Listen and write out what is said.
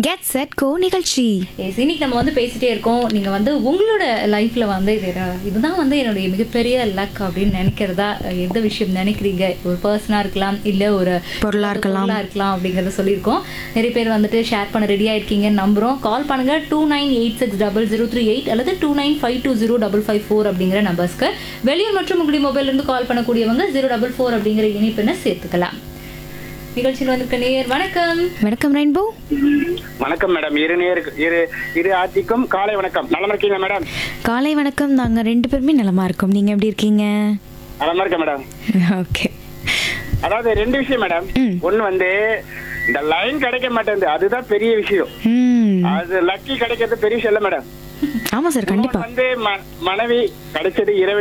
Get set go நிகழ்ச்சி S இன்னைக்கு நம்ம வந்து பேசிட்டே இருக்கோம் நீங்க வந்து உங்களோட லைஃப்ல வந்து இது இதுதான் வந்து என்னுடைய மிகப்பெரிய லக் அப்படின்னு நினைக்கிறதா எந்த விஷயம் நினைக்கிறீங்க ஒரு பர்சனா இருக்கலாம் இல்ல ஒரு பொருளா இருக்கலாம். பொருளா இருக்கலாம் அப்படிங்கறத சொல்லியிருக்கோம் நிறைய பேர் வந்துட்டு ஷேர் பண்ண ரெடியா இருக்கீங்கன்னு நம்புறோம் கால் பண்ணுங்க two nine eight six double zero three eight அல்லது two nine five two zero double five four அப்படிங்கிற நம்பர்ஸ்க்கு வெளியூர் மற்றும் உங்களுடைய மொபைல்ல இருந்து கால் பண்ணக்கூடியவங்க ஜீரோ டபுள் ஃபோர் அப்படிங்கிற இணைப்பினை சேர்த்துக்கலாம் நிகழ்ச்சியில் வந்திருக்க நேயர் வணக்கம் வணக்கம் ரெயின்போ வணக்கம் மேடம் இரு நேருக்கு இரு இரு ஆட்சிக்கும் காலை வணக்கம் நலமா இருக்கீங்க மேடம் காலை வணக்கம் நாங்க ரெண்டு பேருமே நலமா இருக்கோம் நீங்க எப்படி இருக்கீங்க நலமா இருக்கேன் மேடம் ஓகே அதாவது ரெண்டு விஷயம் மேடம் ம். ஒண்ணு வந்து இந்த லைன் கிடைக்க மாட்டேங்குது அதுதான் பெரிய விஷயம் ம் அது லக்கி கிடைக்கிறது பெரிய விஷயம் இல்ல மேடம் ஆமா சார் கண்டிப்பா இன்னொன்னு வந்து ம- மனைவி கிடைச்சது இரவு